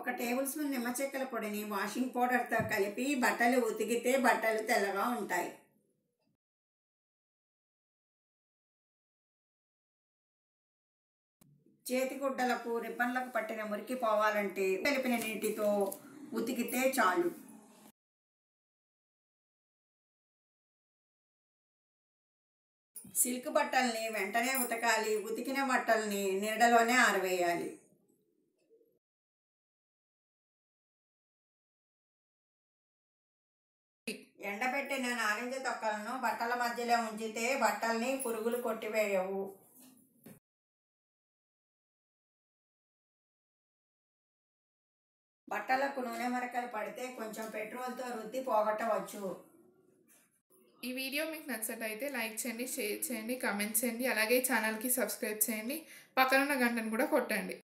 ఒక table spoon నిమ్మ చెక్కల పొడిని వాషింగ్ పౌడర్తో కలిపి బట్టలు ఉతికితే బట్టలు తెల్లగా ఉంటాయి చేతిగుడ్డలకు రిబ్బన్లకు పట్టిన మురికి పోవాలంటే కలిపిన నీటితో ఉతికితే చాలు సిల్క్ బట్టల్ని వెంటనే ఉతకాలి ఉతికిన బట్టల్ని నీడలోనే ఆరవేయాలి ఎండబెట్టిన నారింజ తొక్కలను బట్టల మధ్యలో ఉంచితే బట్టల్ని పురుగులు కొట్టివేయవు బట్టలకు నూనె మరకలు పడితే కొంచెం పెట్రోల్తో రుద్ది పోగొట్టవచ్చు ఈ వీడియో మీకు నచ్చినట్లయితే లైక్ చేయండి షేర్ చేయండి కామెంట్ చేయండి అలాగే ఛానల్కి సబ్స్క్రైబ్ చేయండి పక్కనున్న గంటను కూడా కొట్టండి